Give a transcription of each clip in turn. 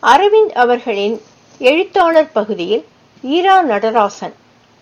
அரவிந்த் அவர்களின் எழுத்தாளர் பகுதியில் ஈரா நடராசன்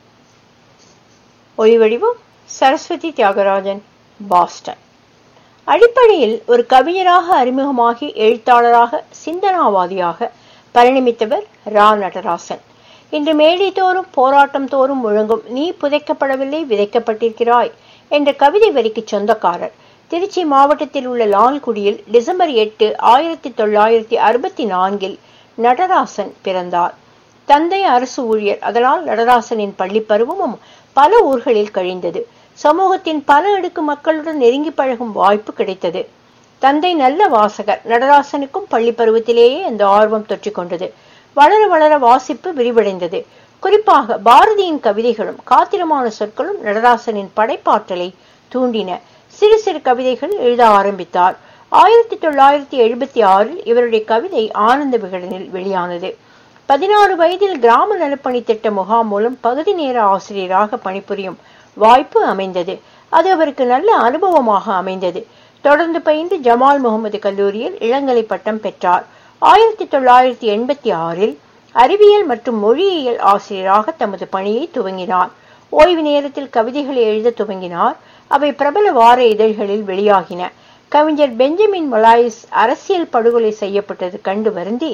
ஒளிவடிவம் சரஸ்வதி தியாகராஜன் பாஸ்டன் அடிப்படையில் ஒரு கவிஞராக அறிமுகமாகி எழுத்தாளராக சிந்தனாவாதியாக பரிணமித்தவர் ரா நடராசன் இன்று மேடை தோறும் போராட்டம் தோறும் முழங்கும் நீ புதைக்கப்படவில்லை விதைக்கப்பட்டிருக்கிறாய் என்ற கவிதை வரிக்கு சொந்தக்காரர் திருச்சி மாவட்டத்தில் உள்ள லால்குடியில் டிசம்பர் எட்டு ஆயிரத்தி தொள்ளாயிரத்தி அறுபத்தி நான்கில் நடராசன் பிறந்தார் தந்தை அரசு ஊழியர் அதனால் நடராசனின் பள்ளி பருவமும் பல ஊர்களில் கழிந்தது சமூகத்தின் பல அடுக்கு மக்களுடன் நெருங்கி பழகும் வாய்ப்பு கிடைத்தது தந்தை நல்ல வாசகர் நடராசனுக்கும் பள்ளி பருவத்திலேயே அந்த ஆர்வம் தொற்றிக் கொண்டது வளர வளர வாசிப்பு விரிவடைந்தது குறிப்பாக பாரதியின் கவிதைகளும் காத்திரமான சொற்களும் நடராசனின் படைப்பாற்றலை தூண்டின சிறு சிறு கவிதைகள் எழுத ஆரம்பித்தார் ஆயிரத்தி தொள்ளாயிரத்தி எழுபத்தி ஆறில் இவருடைய கவிதை ஆனந்த விகடனில் வெளியானது பதினாறு வயதில் கிராம நலப்பணி திட்ட முகாம் மூலம் பகுதி நேர ஆசிரியராக பணிபுரியும் வாய்ப்பு அமைந்தது அது அவருக்கு நல்ல அனுபவமாக அமைந்தது தொடர்ந்து பயின்று ஜமால் முகமது கல்லூரியில் இளங்கலை பட்டம் பெற்றார் ஆயிரத்தி தொள்ளாயிரத்தி எண்பத்தி ஆறில் அறிவியல் மற்றும் மொழியியல் ஆசிரியராக தமது பணியை துவங்கினார் ஓய்வு நேரத்தில் கவிதைகளை எழுத துவங்கினார் அவை பிரபல வார இதழ்களில் வெளியாகின கவிஞர் பெஞ்சமின் மொலாயிஸ் அரசியல் படுகொலை செய்யப்பட்டது கண்டு வருந்தி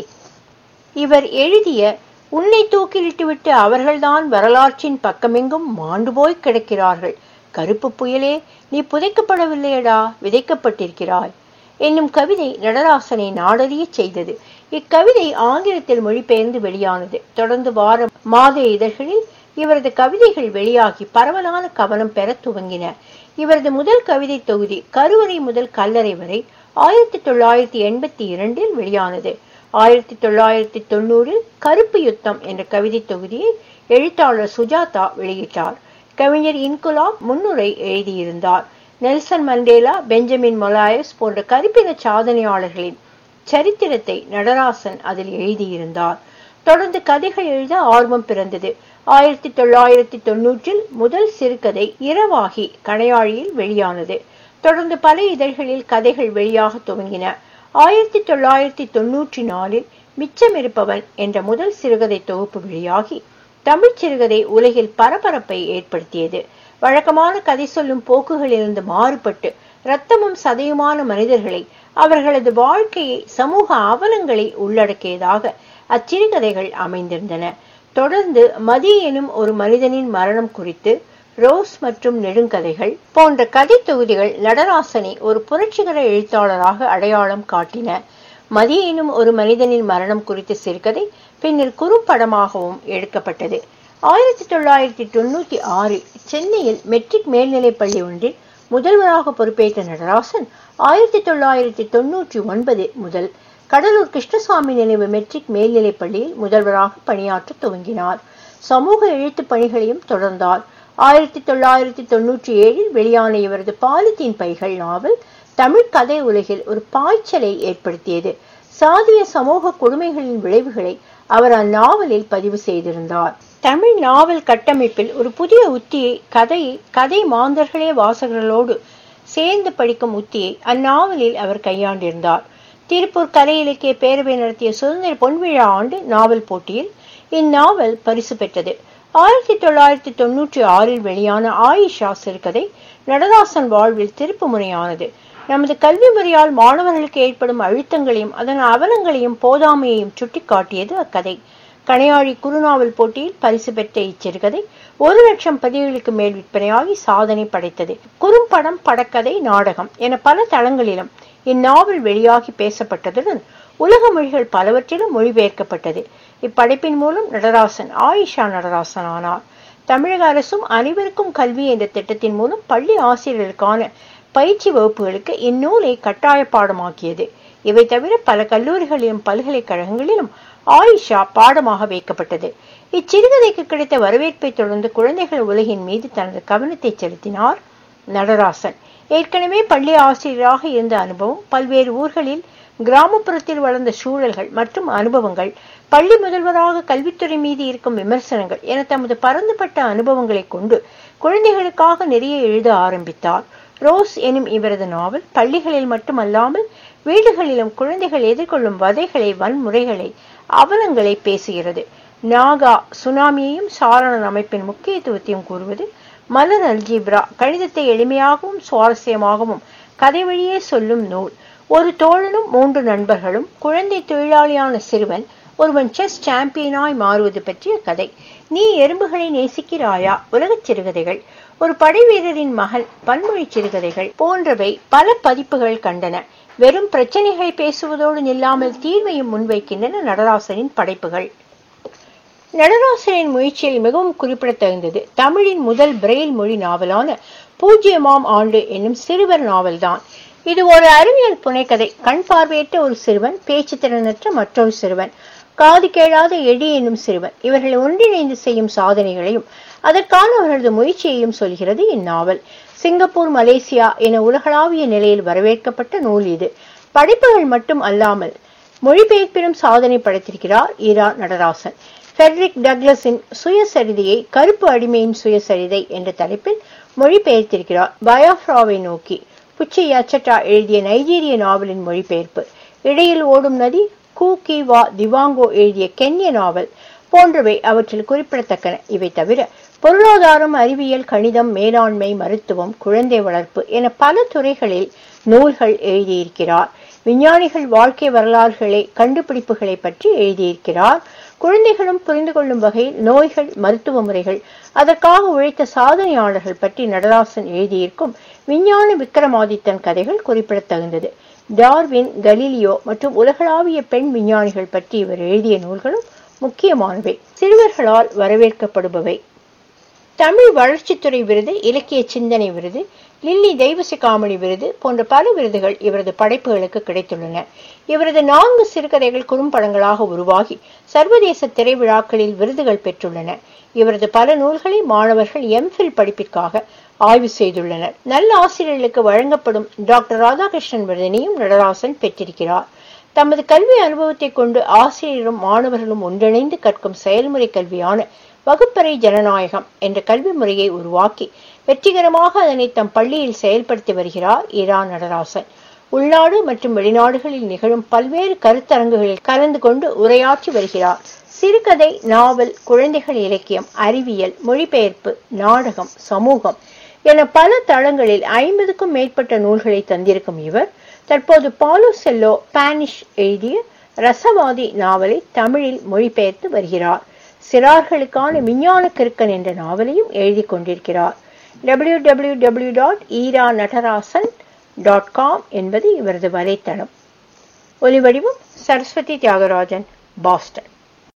இவர் எழுதிய உன்னை தூக்கிலிட்டுவிட்டு அவர்கள்தான் வரலாற்றின் பக்கமெங்கும் மாண்டு போய் கிடக்கிறார்கள் கருப்பு புயலே நீ புதைக்கப்படவில்லையடா விதைக்கப்பட்டிருக்கிறாய் என்னும் கவிதை நடராசனை நாடறிய செய்தது இக்கவிதை ஆங்கிலத்தில் மொழிபெயர்ந்து வெளியானது தொடர்ந்து வார மாத இதழ்களில் இவரது கவிதைகள் வெளியாகி பரவலான கவனம் பெற துவங்கின இவரது முதல் கவிதை தொகுதி கருவறை முதல் கல்லறை வரை ஆயிரத்தி தொள்ளாயிரத்தி எண்பத்தி இரண்டில் வெளியானது ஆயிரத்தி தொள்ளாயிரத்தி தொண்ணூறில் கருப்பு யுத்தம் என்ற கவிதை தொகுதியை எழுத்தாளர் சுஜாதா வெளியிட்டார் கவிஞர் இன்குலாப் முன்னுரை எழுதியிருந்தார் நெல்சன் மண்டேலா பெஞ்சமின் மொலாயஸ் போன்ற கருப்பின சாதனையாளர்களின் சரித்திரத்தை நடராசன் அதில் எழுதியிருந்தார் தொடர்ந்து கதைகள் எழுத ஆர்வம் பிறந்தது ஆயிரத்தி தொள்ளாயிரத்தி தொன்னூற்றில் முதல் சிறுகதை இரவாகி கணையாழியில் வெளியானது தொடர்ந்து பல இதழ்களில் கதைகள் வெளியாக துவங்கின ஆயிரத்தி தொள்ளாயிரத்தி தொன்னூற்றி நாலில் மிச்சமிருப்பவன் என்ற முதல் சிறுகதை தொகுப்பு வெளியாகி தமிழ் சிறுகதை உலகில் பரபரப்பை ஏற்படுத்தியது வழக்கமான கதை சொல்லும் போக்குகளிலிருந்து மாறுபட்டு இரத்தமும் சதையுமான மனிதர்களை அவர்களது வாழ்க்கையை சமூக அவலங்களை உள்ளடக்கியதாக அச்சிறுகதைகள் அமைந்திருந்தன தொடர்ந்து மதி எனும் ஒரு மனிதனின் மரணம் குறித்து ரோஸ் மற்றும் நெடுங்கதைகள் போன்ற கதை தொகுதிகள் நடராசனை ஒரு புரட்சிகர எழுத்தாளராக அடையாளம் காட்டின மதி எனும் ஒரு மனிதனின் மரணம் குறித்த சிறுகதை பின்னர் குறும்படமாகவும் எடுக்கப்பட்டது ஆயிரத்தி தொள்ளாயிரத்தி தொண்ணூத்தி ஆறில் சென்னையில் மெட்ரிக் மேல்நிலைப் பள்ளி ஒன்றில் முதல்வராக பொறுப்பேற்ற நடராசன் ஆயிரத்தி தொள்ளாயிரத்தி தொன்னூற்றி ஒன்பது முதல் கடலூர் கிருஷ்ணசாமி நினைவு மெட்ரிக் மேல்நிலைப் பள்ளியில் முதல்வராக பணியாற்ற துவங்கினார் சமூக எழுத்து பணிகளையும் தொடர்ந்தார் ஆயிரத்தி தொள்ளாயிரத்தி தொன்னூற்றி ஏழில் வெளியான இவரது பாலித்தீன் பைகள் நாவல் தமிழ் கதை உலகில் ஒரு பாய்ச்சலை ஏற்படுத்தியது சாதிய சமூக கொடுமைகளின் விளைவுகளை அவர் அந்நாவலில் பதிவு செய்திருந்தார் தமிழ் நாவல் கட்டமைப்பில் ஒரு புதிய உத்தியை கதையை கதை மாந்தர்களே வாசகர்களோடு சேர்ந்து படிக்கும் உத்தியை அந்நாவலில் அவர் கையாண்டிருந்தார் திருப்பூர் கலை இலக்கிய பேரவை நடத்திய சுதந்திர பொன்விழா ஆண்டு நாவல் போட்டியில் இந்நாவல் பரிசு பெற்றது ஆயிரத்தி தொள்ளாயிரத்தி தொன்னூற்றி ஆறில் வெளியான ஆயிஷா சிறுகதை நடராசன் வாழ்வில் திருப்பு முறையானது நமது கல்வி முறையால் மாணவர்களுக்கு ஏற்படும் அழுத்தங்களையும் அதன் அவலங்களையும் போதாமையையும் சுட்டிக்காட்டியது அக்கதை கணையாழி குறுநாவல் போட்டியில் பரிசு பெற்ற இச்சிறுகதை ஒரு லட்சம் பதிவுகளுக்கு மேல் விற்பனையாகி சாதனை படைத்தது குறும்படம் படக்கதை நாடகம் என பல தளங்களிலும் இந்நாவல் வெளியாகி பேசப்பட்டதுடன் உலக மொழிகள் பலவற்றிலும் மொழிபெயர்க்கப்பட்டது இப்படைப்பின் மூலம் நடராசன் ஆயிஷா நடராசன் ஆனார் தமிழக அரசும் அனைவருக்கும் கல்வி என்ற திட்டத்தின் மூலம் பள்ளி ஆசிரியர்களுக்கான பயிற்சி வகுப்புகளுக்கு இந்நூலை கட்டாய பாடமாக்கியது இவை தவிர பல கல்லூரிகளிலும் பல்கலைக்கழகங்களிலும் ஆயிஷா பாடமாக வைக்கப்பட்டது இச்சிறுகதைக்கு கிடைத்த வரவேற்பை தொடர்ந்து குழந்தைகள் உலகின் மீது தனது கவனத்தை செலுத்தினார் நடராசன் ஏற்கனவே பள்ளி ஆசிரியராக இருந்த அனுபவம் பல்வேறு ஊர்களில் கிராமப்புறத்தில் வளர்ந்த சூழல்கள் மற்றும் அனுபவங்கள் பள்ளி முதல்வராக கல்வித்துறை மீது இருக்கும் விமர்சனங்கள் என தமது பரந்துபட்ட அனுபவங்களை கொண்டு குழந்தைகளுக்காக நிறைய எழுத ஆரம்பித்தார் ரோஸ் எனும் இவரது நாவல் பள்ளிகளில் மட்டுமல்லாமல் வீடுகளிலும் குழந்தைகள் எதிர்கொள்ளும் வதைகளை வன்முறைகளை அவலங்களை பேசுகிறது நாகா சுனாமியையும் சாரணன் அமைப்பின் முக்கியத்துவத்தையும் கூறுவது மலர் அல்ஜீப்ரா கணிதத்தை எளிமையாகவும் சுவாரஸ்யமாகவும் கதை வழியே சொல்லும் நூல் ஒரு தோழனும் மூன்று நண்பர்களும் குழந்தை தொழிலாளியான சிறுவன் ஒருவன் செஸ் சாம்பியனாய் மாறுவது பற்றிய கதை நீ எறும்புகளை நேசிக்கிறாயா உலகச் சிறுகதைகள் ஒரு படை வீரரின் மகன் பன்மொழி சிறுகதைகள் போன்றவை பல பதிப்புகள் கண்டன வெறும் பிரச்சனைகளை பேசுவதோடு நில்லாமல் தீர்வையும் முன்வைக்கின்றன நடராசனின் படைப்புகள் நடராசனின் முயற்சியில் மிகவும் குறிப்பிடத்தகுந்தது தமிழின் முதல் பிரெயில் மொழி நாவலான பூஜ்யமாம் ஆண்டு என்னும் சிறுவர் நாவல்தான் இது ஒரு அறிவியல் புனைக்கதை கண் பார்வையற்ற ஒரு சிறுவன் பேச்சு திறனற்ற மற்றொரு சிறுவன் காது கேளாத எடி என்னும் சிறுவன் இவர்களை ஒன்றிணைந்து செய்யும் சாதனைகளையும் அதற்கான அவர்களது முயற்சியையும் சொல்கிறது இந்நாவல் சிங்கப்பூர் மலேசியா என உலகளாவிய நிலையில் வரவேற்கப்பட்ட நூல் இது படைப்புகள் மட்டும் அல்லாமல் மொழிபெயர்ப்பிலும் சாதனை படைத்திருக்கிறார் ஈரா நடராசன் ஃபெட்ரிக் டக்ளஸின் சுயசரிதையை கருப்பு அடிமையின் சுயசரிதை என்ற தலைப்பில் மொழிபெயர்த்திருக்கிறார் பயோஃப்ராவை நோக்கி புச்சையா சட்டா எழுதிய நைஜீரிய நாவலின் மொழிபெயர்ப்பு இடையில் ஓடும் நதி கூ கி வா திவாங்கோ எழுதிய கென்ய நாவல் போன்றவை அவற்றில் குறிப்பிடத்தக்கன இவை தவிர பொருளாதாரம் அறிவியல் கணிதம் மேலாண்மை மருத்துவம் குழந்தை வளர்ப்பு என பல துறைகளில் நூல்கள் எழுதியிருக்கிறார் விஞ்ஞானிகள் வாழ்க்கை வரலாறுகளை கண்டுபிடிப்புகளை பற்றி எழுதியிருக்கிறார் குழந்தைகளும் புரிந்து கொள்ளும் வகையில் நோய்கள் மருத்துவ முறைகள் அதற்காக உழைத்த சாதனையாளர்கள் பற்றி நடராசன் எழுதியிருக்கும் விஞ்ஞான விக்ரமாதித்தன் கதைகள் குறிப்பிடத்தகுந்தது டார்வின் கலீலியோ மற்றும் உலகளாவிய பெண் விஞ்ஞானிகள் பற்றி இவர் எழுதிய நூல்களும் முக்கியமானவை சிறுவர்களால் வரவேற்கப்படுபவை தமிழ் வளர்ச்சித்துறை விருது இலக்கிய சிந்தனை விருது லில்லி தெய்வசிகாமணி விருது போன்ற பல விருதுகள் இவரது படைப்புகளுக்கு கிடைத்துள்ளன இவரது நான்கு சிறுகதைகள் குறும்படங்களாக உருவாகி சர்வதேச திரைவிழாக்களில் விருதுகள் பெற்றுள்ளன இவரது பல நூல்களை மாணவர்கள் எம்ஃபில் படிப்பிற்காக ஆய்வு செய்துள்ளனர் நல்ல ஆசிரியர்களுக்கு வழங்கப்படும் டாக்டர் ராதாகிருஷ்ணன் விருதினையும் நடராசன் பெற்றிருக்கிறார் தமது கல்வி அனுபவத்தை கொண்டு ஆசிரியரும் மாணவர்களும் ஒன்றிணைந்து கற்கும் செயல்முறை கல்வியான வகுப்பறை ஜனநாயகம் என்ற கல்வி முறையை உருவாக்கி வெற்றிகரமாக அதனை தம் பள்ளியில் செயல்படுத்தி வருகிறார் ஈரா நடராசன் உள்நாடு மற்றும் வெளிநாடுகளில் நிகழும் பல்வேறு கருத்தரங்குகளில் கலந்து கொண்டு உரையாற்றி வருகிறார் சிறுகதை நாவல் குழந்தைகள் இலக்கியம் அறிவியல் மொழிபெயர்ப்பு நாடகம் சமூகம் என பல தளங்களில் ஐம்பதுக்கும் மேற்பட்ட நூல்களை தந்திருக்கும் இவர் தற்போது பாலோ செல்லோ பானிஷ் எழுதிய ரசவாதி நாவலை தமிழில் மொழிபெயர்த்து வருகிறார் சிறார்களுக்கான விஞ்ஞான கிறுக்கன் என்ற நாவலையும் எழுதி கொண்டிருக்கிறார் W W W dot Ira Natarajan dot com என்பது இவரது வலைத்தளம் ஒலிவடிவம் சரஸ்வதி தியாகராஜன் பாஸ்டன்